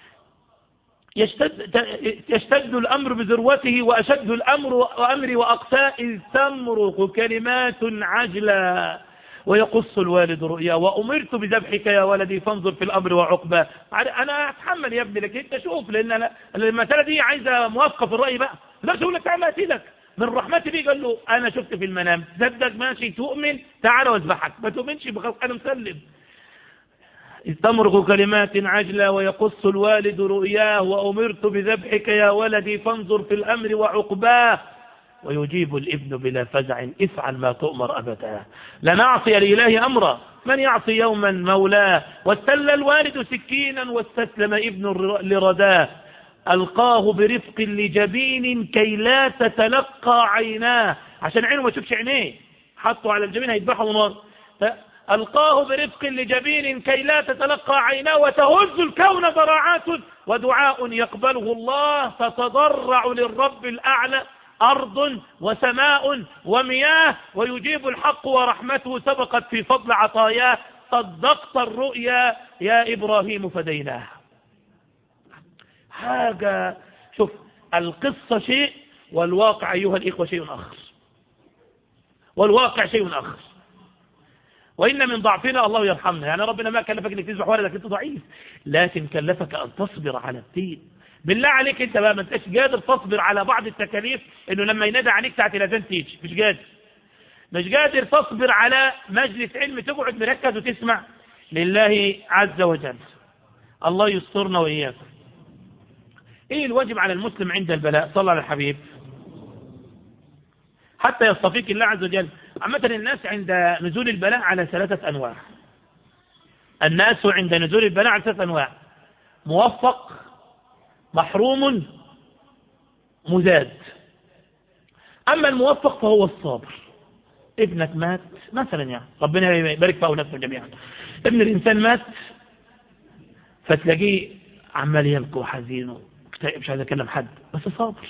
يشتد, يشتد الأمر بذروته وأشد الأمر وأمري وأقساء إذ تمرق كلمات عجلا ويقص الوالد رؤيا وأمرت بذبحك يا ولدي فانظر في الأمر وعقباه أنا أتحمل يا ابني لكن أنت شوف لأن أنا المسألة دي عايزة موافقة في الرأي بقى لا تقول لك تعالى أتيلك من رحمتي بيه قال له أنا شفت في المنام صدق ماشي تؤمن تعالى واذبحك ما تؤمنش بخلق أنا مسلم إذ تمرق كلمات عجلة ويقص الوالد رؤياه وأمرت بذبحك يا ولدي فانظر في الأمر وعقباه ويجيب الابن بلا فزع افعل ما تؤمر أبدا لا نعصي لإله أمرا من يعصي يوما مولاه واستل الوالد سكينا واستسلم ابن لرداه ألقاه برفق لجبين كي لا تتلقى عيناه عشان عينه ما تشوفش عينيه حطوا على الجبين هيذبحوا نار ألقاه برفق لجبين كي لا تتلقى عيناه وتهز الكون ضراعات ودعاء يقبله الله تتضرع للرب الأعلى أرض وسماء ومياه ويجيب الحق ورحمته سبقت في فضل عطاياه صدقت الرؤيا يا إبراهيم فديناه حاجة شوف القصة شيء والواقع أيها الإخوة شيء آخر والواقع شيء آخر وإن من ضعفنا الله يرحمنا يعني ربنا ما كلفك انك تذبح ولدك انت ضعيف لكن كلفك أن تصبر على الدين بالله عليك انت بقى ما انتش قادر تصبر على بعض التكاليف انه لما ينادى عليك ساعه الاذان تيجي مش قادر مش قادر تصبر على مجلس علم تقعد مركز وتسمع لله عز وجل الله يسترنا واياكم ايه الواجب على المسلم عند البلاء صلى على الحبيب حتى يصطفيك الله عز وجل عامة الناس عند نزول البلاء على ثلاثة أنواع الناس عند نزول البلاء على ثلاثة أنواع موفق محروم مزاد أما الموفق فهو الصابر ابنك مات مثلا يعني ربنا يبارك في أولادكم جميعا ابن الإنسان مات فتلاقيه عمال يبكي وحزين مش عايز أكلم حد بس صابر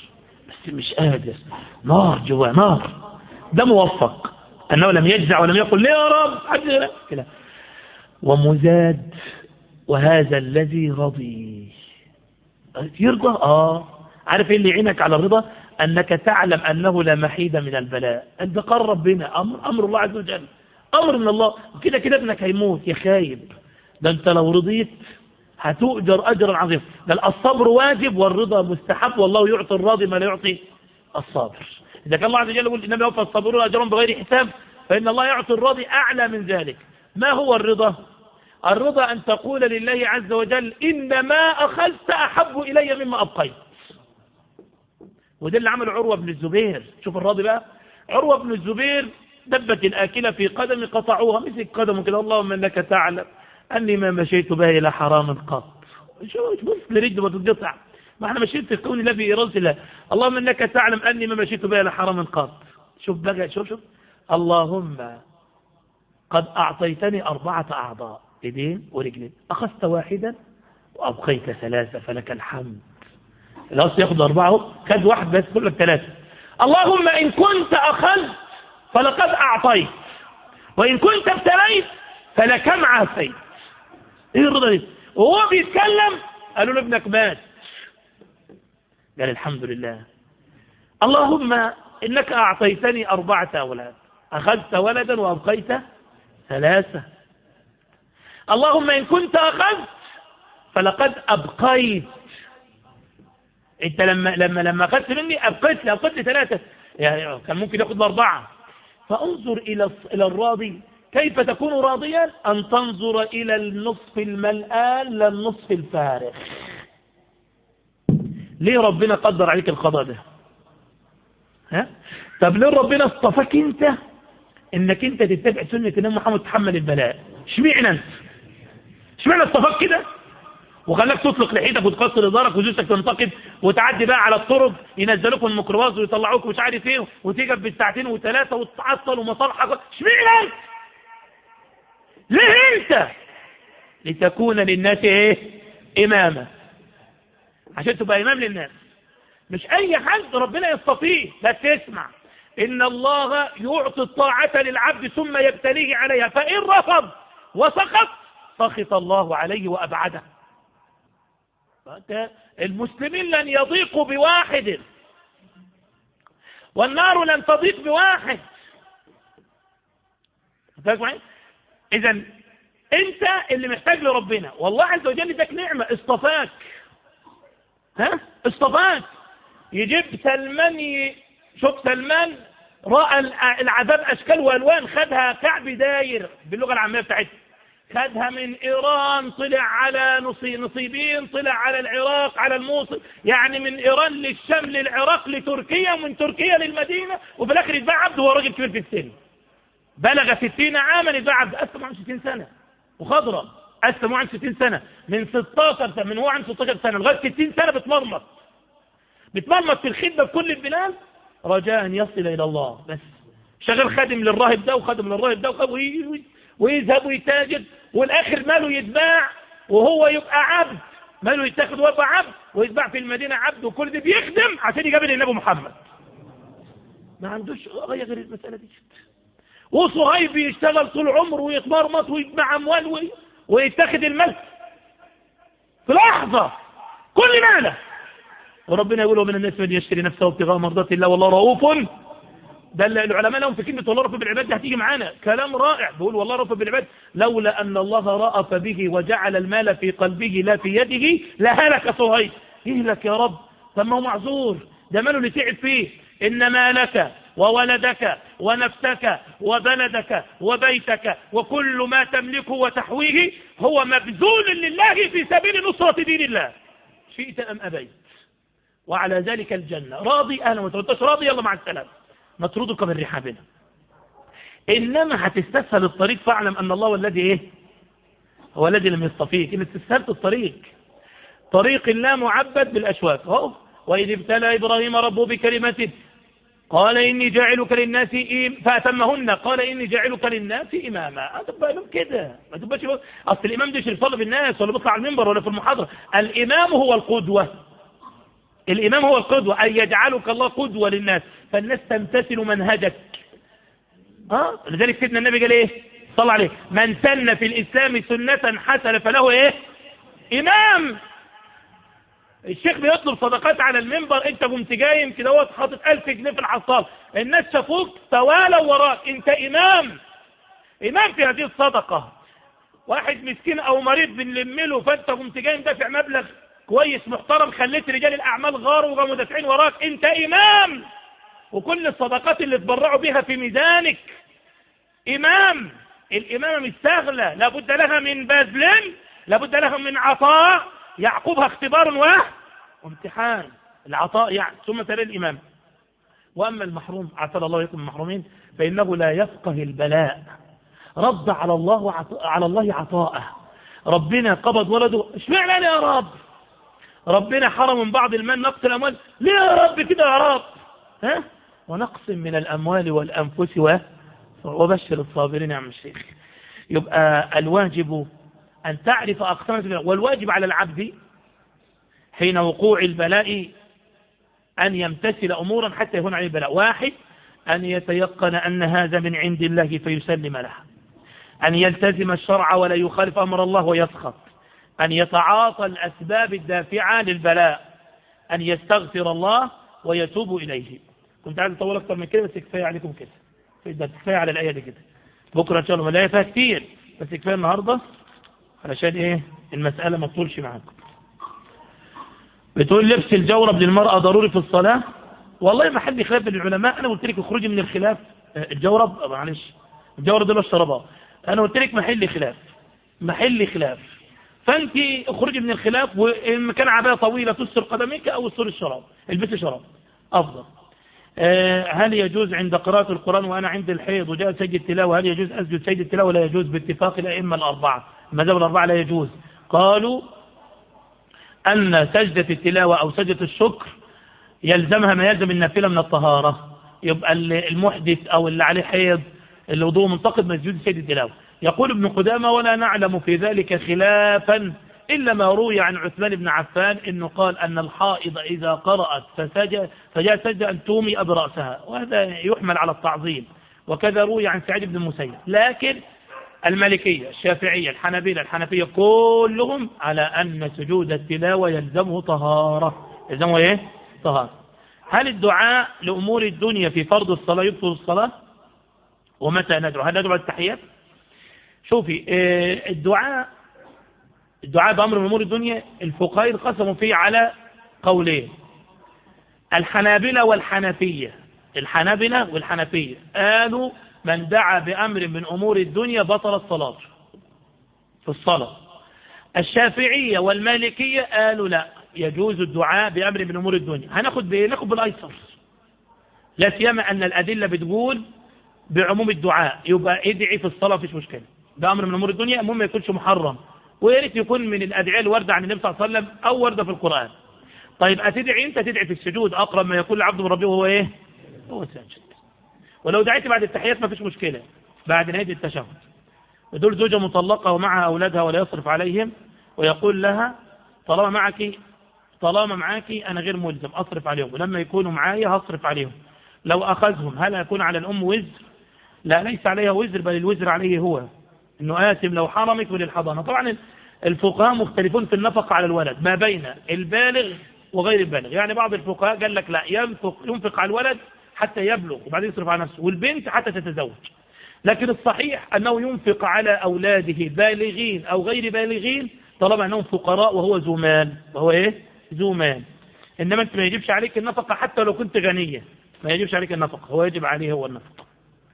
بس مش قادر نار جواه نار ده موفق أنه لم يجزع ولم يقل ليه يا رب حد كده ومزاد وهذا الذي رضي يرضى اه عارف ايه اللي يعينك على الرضا انك تعلم انه لا محيد من البلاء انت قرب بنا امر امر الله عز وجل امر من الله وكده كده ابنك هيموت يا خايب ده انت لو رضيت هتؤجر اجرا عظيما ده الصبر واجب والرضا مستحب والله يعطي الراضي ما لا يعطي الصابر اذا كان الله عز وجل يقول انما يوفى الصابرون اجرهم بغير حساب فان الله يعطي الراضي اعلى من ذلك ما هو الرضا الرضا أن تقول لله عز وجل إن ما أخذت أحب إلي مما أبقيت وده اللي عمله عروة بن الزبير شوف الراضي بقى عروة بن الزبير دبت الآكلة في قدم قطعوها مسك قدمه كده اللهم إنك تعلم أني ما مشيت بها إلى حرام قط شوف بص لرجل وتقطع ما احنا ماشيين في كون الله بإرادة الله اللهم إنك تعلم أني ما مشيت بها إلى حرام قط شوف بقى شوف شوف اللهم قد أعطيتني أربعة أعضاء يدين ورجلين أخذت واحدا وأبقيت ثلاثة فلك الحمد الأصل ياخد أربعة خد واحد بس كل لك ثلاثة اللهم إن كنت أخذت فلقد أعطيت وإن كنت ابتليت فلكم عافيت إيه الرضا دي وهو بيتكلم قالوا له ابنك مات قال الحمد لله اللهم إنك أعطيتني أربعة أولاد أخذت ولدا وأبقيت ثلاثة اللهم إن كنت أخذت فلقد أبقيت أنت لما لما لما أخذت مني أبقيت لي أبقيت لي ثلاثة يعني كان ممكن ياخذ أربعة فانظر إلى إلى الراضي كيف تكون راضيا أن تنظر إلى النصف الملآن لا النصف الفارغ ليه ربنا قدر عليك القضاء ده ها طب ليه ربنا اصطفاك انت انك انت تتبع سنة النبي محمد تحمل البلاء اشمعنى انت اشمعنى اصطفاك كده وخلاك تطلق لحيتك وتكسر ادارك وجوزك تنتقد وتعدي بقى على الطرق ينزلوك من الميكروباص ويطلعوك مش عارف ايه وتيجي بالساعتين وثلاثه وتتعطل ومصالحك اشمعنى انت؟ ليه انت؟ لتكون للناس ايه؟ اماما عشان تبقى امام للناس مش اي حد ربنا يصطفيه بس اسمع ان الله يعطي الطاعة للعبد ثم يبتليه عليها فان رفض وسقط سخط الله عليه وابعده المسلمين لن يضيقوا بواحد والنار لن تضيق بواحد اذا انت اللي محتاج لربنا والله عز وجل اداك نعمه اصطفاك ها اصطفاك يجيب سلمان ي... شوف سلمان راى العذاب اشكال والوان خدها كعب داير باللغه العاميه بتاعتها خدها من ايران طلع على نصيبين طلع على العراق على الموصل يعني من ايران للشام للعراق لتركيا ومن تركيا للمدينه وفي الاخر يتباع عبد وهو راجل كبير في السن بلغ 60 عاما يتباع عبد اسلم عن 60 سنه وخضرا اسلم عن 60 سنه من 16 سنه من هو عن 16 سنه لغايه 60 سنه بتمرمط بتمرمط في الخدمه في كل البلاد رجاء ان يصل الى الله بس شغال خادم للراهب ده وخادم للراهب ده ويذهب ويتاجر والاخر ماله يتباع وهو يبقى عبد ماله يتاخد ويبقى عبد ويتباع في المدينه عبد وكل ده بيخدم عشان يقابل النبي محمد ما عندوش غايه غير المساله دي وصهيب يشتغل طول عمره ويتمرمط ويجمع اموال وي... ويتاخد الملك في لحظه كل ماله وربنا يقول من الناس من يشتري نفسه ابتغاء مرضات الله والله رؤوف ده العلماء لهم في كلمة والله رب بالعباد دي هتيجي معانا كلام رائع بيقول والله رب بالعباد لولا أن الله رأف به وجعل المال في قلبه لا في يده لهلك صهيب يهلك يا رب طب ما هو معذور ده ماله اللي تعب فيه إن مالك وولدك ونفسك وبلدك وبيتك وكل ما تملكه وتحويه هو مبذول لله في سبيل نصرة دين الله شئت أم أبيت وعلى ذلك الجنة راضي أهلا وسهلا راضي يلا مع السلامة نطردك من رحابنا إنما هتستسهل الطريق فاعلم أن الله هو الذي إيه هو الذي لم يصطفيك إن استسهلت الطريق طريق لا معبد بالأشواك أهو وإذ ابتلى إبراهيم ربه بكلمة قال إني جاعلك للناس إيم فأتمهن قال إني جاعلك للناس إماما هتبقى إمام كده ما تبقاش أصل الإمام ده يصلي بالناس ولا بيطلع على المنبر ولا في المحاضرة الإمام هو القدوة الإمام هو القدوة أن يجعلك الله قدوة للناس فالناس تمتثل منهجك اه لذلك سيدنا النبي قال ايه صلى عليه من سن في الإسلام سنة حسنة فله ايه إمام الشيخ بيطلب صدقات على المنبر انت قمت جايم كده هو حاطط 1000 جنيه في الحصال الناس شافوك توالوا وراك انت امام امام في هذه الصدقه واحد مسكين او مريض بنلم له فانت قمت جاي دافع مبلغ كويس محترم خليت رجال الاعمال غاروا وقاموا دافعين وراك انت امام وكل الصدقات اللي تبرعوا بها في ميزانك امام الامامه مش سهله لابد لها من بذل لابد لها من عطاء يعقبها اختبار واحد وامتحان العطاء يعني ثم تلي الإمام وأما المحروم عسل الله يكون المحرومين فإنه لا يفقه البلاء رد على الله وعط... على الله عطاءه ربنا قبض ولده اشمعنى أنا يا رب ربنا حرم من بعض المال نقص الأموال ليه يا رب كده يا رب ها ونقص من الأموال والأنفس و... وبشر الصابرين يا عم الشيخ يبقى الواجب أن تعرف أقسام البلاء والواجب على العبد حين وقوع البلاء أن يمتثل أمورا حتى يهون عليه البلاء واحد أن يتيقن أن هذا من عند الله فيسلم له أن يلتزم الشرع ولا يخالف أمر الله ويسخط أن يتعاطى الأسباب الدافعة للبلاء أن يستغفر الله ويتوب إليه كنت عايز أطول أكثر من كده بس كفاية عليكم كده كفاية على الآية دي كده بكرة إن شاء الله الآية فيها كتير بس كفاية النهاردة علشان إيه المسألة ما تطولش معاكم بتقول لبس الجورب للمرأة ضروري في الصلاة والله ما حد خلاف العلماء أنا قلت لك اخرجي من الخلاف الجورب معلش الجورب ده الشرابات أنا قلت لك محل خلاف محل خلاف فأنت اخرجي من الخلاف وإن كان عباية طويلة تستر قدميك أو استر الشراب البسي شراب أفضل هل يجوز عند قراءة القرآن وأنا عند الحيض وجاء سجد التلاوة هل يجوز أسجد سجد التلاوة ولا يجوز باتفاق الأئمة الأربعة المذهب الأربعة لا يجوز قالوا أن سجدة التلاوة أو سجدة الشكر يلزمها ما يلزم النافلة من الطهارة يبقى المحدث أو اللي عليه حيض الوضوء منتقد مسجود سجدة التلاوة يقول ابن قدامة ولا نعلم في ذلك خلافا إلا ما روي عن عثمان بن عفان إنه قال أن الحائض إذا قرأت فسجد فجاء سجد أن تومي برأسها وهذا يحمل على التعظيم وكذا روي عن سعيد بن المسيب لكن المالكية الشافعية الحنابلة الحنفية كلهم على أن سجود التلاوة يلزمه طهارة يلزمه إيه؟ طهارة هل الدعاء لأمور الدنيا في فرض الصلاة يبطل الصلاة ومتى ندعو هل ندعو التحيات شوفي الدعاء الدعاء بأمر من أمور الدنيا الفقهاء انقسموا فيه على قولين الحنابلة والحنفية الحنابلة والحنفية قالوا من دعا بأمر من أمور الدنيا بطل الصلاة في الصلاة الشافعية والمالكية قالوا لا يجوز الدعاء بأمر من أمور الدنيا هناخد بإيه ناخد بالأيسر لا سيما أن الأدلة بتقول بعموم الدعاء يبقى ادعي في الصلاة فيش مشكلة ده أمر من أمور الدنيا المهم ما يكونش محرم ويا ريت يكون من الأدعية الواردة عن النبي صلى الله عليه وسلم أو واردة في القرآن طيب أتدعي أنت تدعي في السجود أقرب ما يكون العبد من ربه وهو إيه؟ هو ساجد ولو دعيت بعد التحيات ما فيش مشكلة بعد نهاية التشهد ودول زوجة مطلقة ومعها أولادها ولا يصرف عليهم ويقول لها طالما معك طالما معك أنا غير ملزم أصرف عليهم ولما يكونوا معايا هصرف عليهم لو أخذهم هل يكون على الأم وزر لا ليس عليها وزر بل الوزر عليه هو انه آثم لو حرمك وللحضانة طبعا الفقهاء مختلفون في النفقة على الولد ما بين البالغ وغير البالغ يعني بعض الفقهاء قال لك لا ينفق ينفق على الولد حتى يبلغ وبعدين يصرف على نفسه والبنت حتى تتزوج لكن الصحيح أنه ينفق على أولاده بالغين أو غير بالغين طالما أنهم فقراء وهو ذو مال وهو إيه ذو مال إنما أنت ما يجبش عليك النفقة حتى لو كنت غنية ما يجبش عليك النفقة هو يجب عليه هو النفقة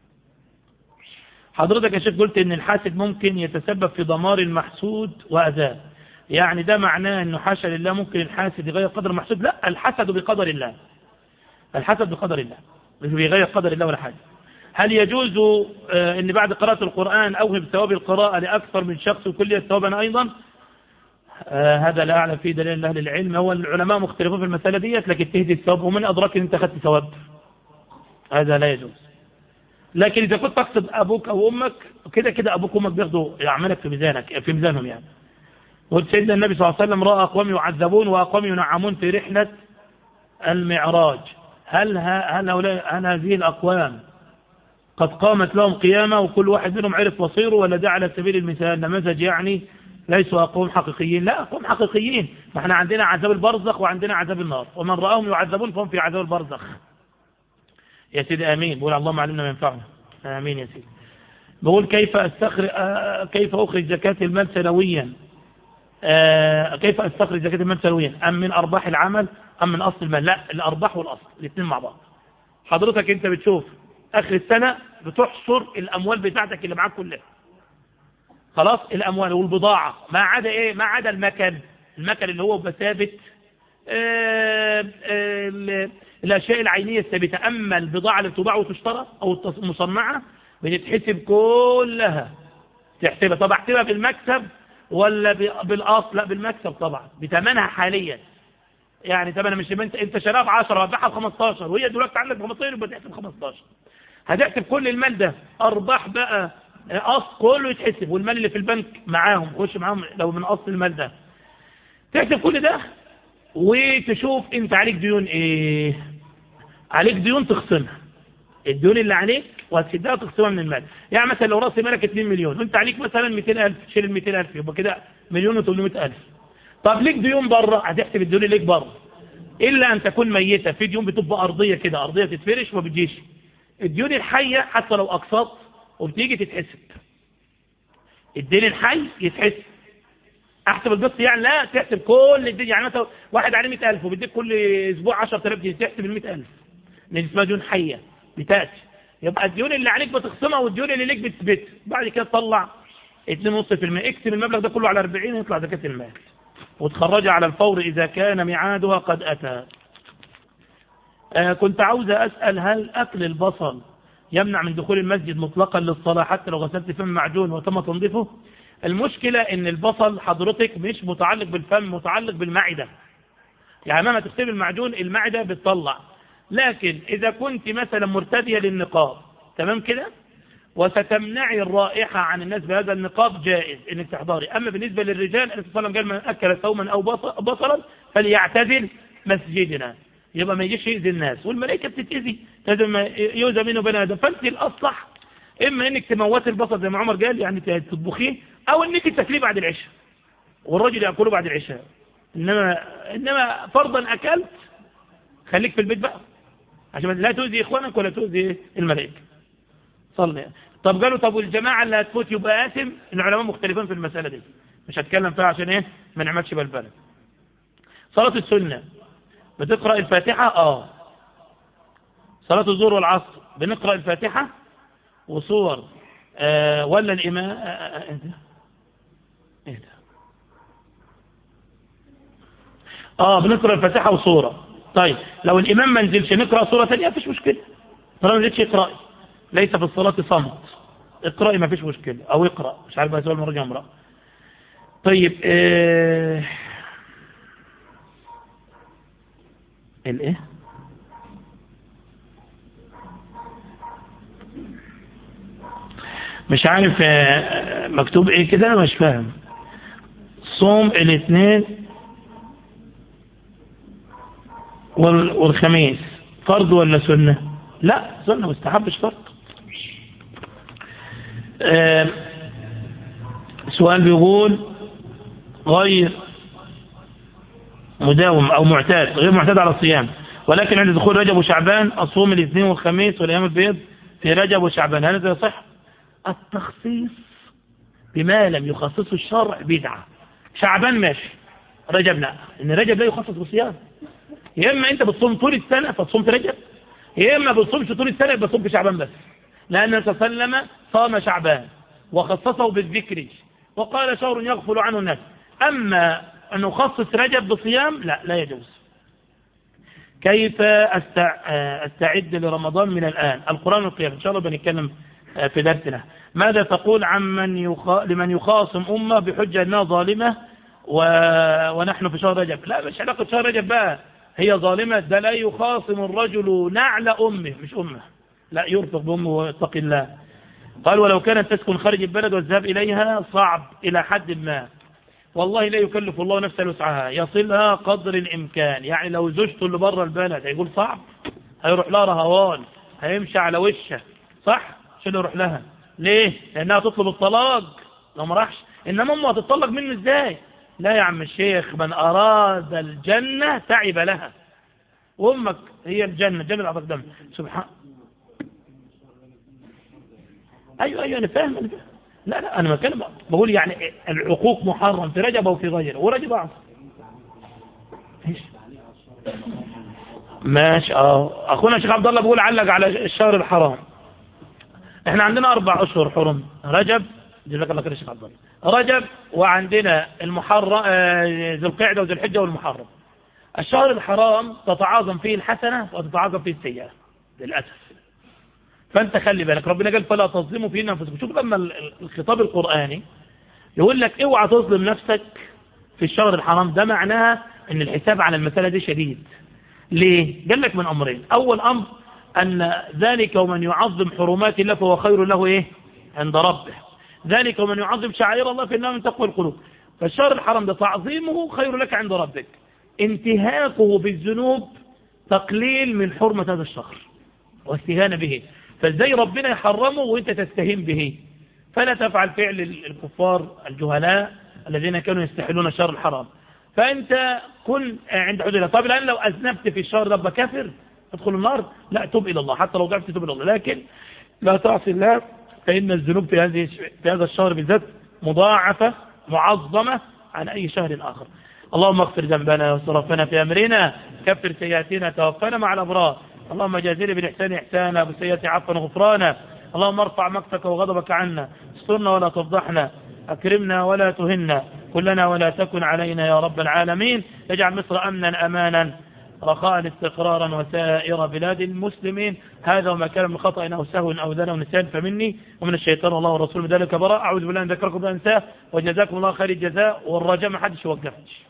حضرتك يا شيخ قلت ان الحاسد ممكن يتسبب في دمار المحسود واذاه يعني ده معناه انه حاشا لله ممكن الحاسد يغير قدر المحسود لا الحسد بقدر الله الحسد بقدر الله مش بيغير قدر الله ولا حاجه هل يجوز ان بعد قراءة القرآن اوهب ثواب القراءة لاكثر من شخص وكل ثوابا ايضا آه هذا لا اعلم فيه دليل اهل العلم هو العلماء مختلفون في المسألة ديت لكن تهدي الثواب ومن ادراك ان انت اخذت ثواب هذا لا يجوز لكن إذا كنت تقصد أبوك أو أمك كده كده أبوك وأمك بياخدوا أعمالك في ميزانك في ميزانهم يعني وسيدنا النبي صلى الله عليه وسلم رأى أقوام يعذبون وأقوام ينعمون في رحلة المعراج هل هل هل هذه الأقوام قد قامت لهم قيامة وكل واحد منهم عرف مصيره ولا ده على سبيل المثال نماذج يعني ليسوا أقوام حقيقيين لا أقوام حقيقيين ما احنا عندنا عذاب البرزخ وعندنا عذاب النار ومن رآهم يعذبون فهم في عذاب البرزخ يا سيدي آمين بقول اللهم علمنا ما ينفعنا آمين يا سيدي بقول كيف أستخرج آه كيف أخرج زكاة المال سنويا آه كيف أستخرج زكاة المال سنويا أم من أرباح العمل أم من أصل المال لا الأرباح والأصل الاثنين مع بعض حضرتك أنت بتشوف آخر السنة بتحصر الأموال بتاعتك اللي معاك كلها خلاص الأموال والبضاعة ما عدا إيه ما عدا المكن المكن اللي هو ثابت آه آه الأشياء العينية الثابتة أما البضاعة اللي بتباع وتشترى أو المصنعة بتتحسب كلها تحسبها طب احسبها بالمكسب ولا بالأصل لا بالمكسب طبعا بثمنها حاليا يعني ثمنها مش انت انت شراها ب 10 وهتبيعها ب 15 وهي دلوقتي عندك ب 15 يبقى تحسب 15 هتحسب كل المال ده ارباح بقى اصل كله يتحسب والمال اللي في البنك معاهم خش معاهم لو من اصل المال ده تحسب كل ده وتشوف انت عليك ديون ايه عليك ديون تخصمها الديون اللي عليك وهتسدها تخصمها من المال يعني مثلا لو راس مالك 2 مليون وانت عليك مثلا 200000 شيل ال 200000 يبقى كده مليون و800000 طب ليك ديون بره هتحسب الديون اللي ليك بره الا ان تكون ميته في ديون بتبقى ارضيه كده ارضيه تتفرش وما بتجيش الديون الحيه حتى لو اقساط وبتيجي تتحسب الدين الحي يتحسب احسب القسط يعني لا تحسب كل الدين يعني مثلا واحد عليه 100000 وبيديك كل اسبوع 10000 جنيه تحسب ال 100000 لان اسمها ديون حيه بتاتي يبقى الديون اللي عليك بتخصمها والديون اللي ليك بتثبت بعد كده تطلع 2.5% اكتب المبلغ ده كله على 40 يطلع زكاه المال وتخرجها على الفور اذا كان ميعادها قد اتى آه كنت عاوز اسال هل اكل البصل يمنع من دخول المسجد مطلقا للصلاه حتى لو غسلت فم معجون وتم تنظيفه المشكلة ان البصل حضرتك مش متعلق بالفم متعلق بالمعدة يعني مهما تغسل المعجون المعدة بتطلع لكن اذا كنت مثلا مرتدية للنقاب تمام كده وستمنعي الرائحة عن الناس بهذا النقاب جائز انك تحضري اما بالنسبة للرجال النبي صلى الله عليه وسلم قال من اكل ثوما او بصلا فليعتزل مسجدنا يبقى ما يجيش يؤذي الناس والملائكة بتتأذي لازم يؤذى منه بني ادم فانت الاصلح اما انك تموت البصل زي ما عمر قال يعني تطبخيه او انك تاكليه بعد العشاء والرجل ياكله بعد العشاء انما انما فرضا اكلت خليك في البيت بقى عشان لا تؤذي اخوانك ولا تؤذي الملائكه صلي طب قالوا طب والجماعه اللي هتفوت يبقى آثم العلماء مختلفين في المساله دي مش هتكلم فيها عشان ايه ما نعملش بلبله صلاه السنه بتقرا الفاتحه اه صلاه الظهر والعصر بنقرا الفاتحه وصور آه ولا الإمام آه آه ايه ده ايه ده اه بنقرأ الفاتحة وصورة طيب لو الإمام ما نزلش نقرأ صورة ثانية مفيش مشكلة طالما ما نزلش اقرأي ليس في الصلاة صمت اقرأي ما فيش مشكلة أو اقرأ مش عارف بقى سؤال مرجع امرأة طيب آه الايه مش عارف مكتوب ايه كده مش فاهم صوم الاثنين والخميس فرض ولا سنة لا سنة مستحب مش فرض سؤال بيقول غير مداوم او معتاد غير معتاد على الصيام ولكن عند دخول رجب وشعبان اصوم الاثنين والخميس والايام البيض في رجب وشعبان هل هذا يصح؟ التخصيص بما لم يخصصه الشرع بدعة شعبان ماشي رجب لا ان رجب لا يخصص بصيام يا اما انت بتصوم طول السنة فتصوم في رجب يا اما بتصومش طول السنة يبقى تصوم في شعبان بس لان النبي صلى الله عليه وسلم صام شعبان وخصصه بالذكر وقال شهر يغفل عنه الناس اما ان نخصص رجب بصيام لا لا يجوز كيف استعد لرمضان من الان القرآن والقيام ان شاء الله بنتكلم في درسنا ماذا تقول عمن يخا... لمن يخاصم أمة بحجة أنها ظالمة و... ونحن في شهر رجب لا مش علاقة شهر رجب بقى هي ظالمة ده لا يخاصم الرجل نعل أمه مش أمه لا يرفق بأمه ويتقي الله قال ولو كانت تسكن خارج البلد والذهاب إليها صعب إلى حد ما والله لا يكلف الله نفسا وسعها يصلها قدر الإمكان يعني لو زوجته اللي بره البلد هيقول صعب هيروح لها رهوان هيمشي على وشها صح عشان يروح لها ليه لأنها تطلب الطلاق لو ما راحش إنما أمه هتطلق منه إزاي لا يا عم الشيخ من أراد الجنة تعب لها وأمك هي الجنة جنة عطاك دم سبحان أيوة أيوة أنا فاهم أنا فاهم لا لا أنا بتكلم بقول يعني العقوق محرم في رجب أو في غيره ورجب أعظم ايش ماشي اه اخونا الشيخ عبد الله بيقول علق على الشهر الحرام احنا عندنا اربع اشهر حرم رجب جزاك الله خير يا شيخ عبد الله رجب وعندنا المحرم آه، ذو القعده وذو الحجه والمحرم الشهر الحرام تتعاظم فيه الحسنه وتتعاظم فيه السيئه للاسف فانت خلي بالك ربنا قال فلا تظلموا فينا انفسكم شوف لما ال- الخطاب القراني يقول لك اوعى تظلم نفسك في الشهر الحرام ده معناها ان الحساب على المساله دي شديد ليه قال لك من امرين اول امر ان ذلك ومن يعظم حرمات الله فهو خير له ايه عند ربه ذلك ومن يعظم شعائر الله فانه من تقوى القلوب فالشهر الحرام ده تعظيمه خير لك عند ربك انتهاكه بالذنوب تقليل من حرمه هذا الشهر واستهانه به فازاي ربنا يحرمه وانت تستهين به فلا تفعل فعل الكفار الجهلاء الذين كانوا يستحلون الشهر الحرام فانت كن عند حدود الله طب الان لو اذنبت في الشهر ده أبقى كافر تدخل النار لا تب الى الله حتى لو ضعفت تب الى الله لكن لا تعصي الله فان الذنوب في هذه في هذا الشهر بالذات مضاعفه معظمه عن اي شهر اخر اللهم اغفر ذنبنا واسرافنا في امرنا كفر سيئاتنا توفنا مع الابرار اللهم جازل بالاحسان احسانا بالسيئه عفوا وغفرانا اللهم ارفع مقتك وغضبك عنا استرنا ولا تفضحنا اكرمنا ولا تهنا كلنا ولا تكن علينا يا رب العالمين اجعل مصر امنا امانا رخاء استقرارا وسائر بلاد المسلمين هذا وما كان من خطأ أو سهو أو ذل أو نسيان فمني ومن الشيطان والله والرسول بذلك براء أعوذ بالله أن ذكركم بأنساه وجزاكم الله خير الجزاء والرجاء ما حدش يوقفش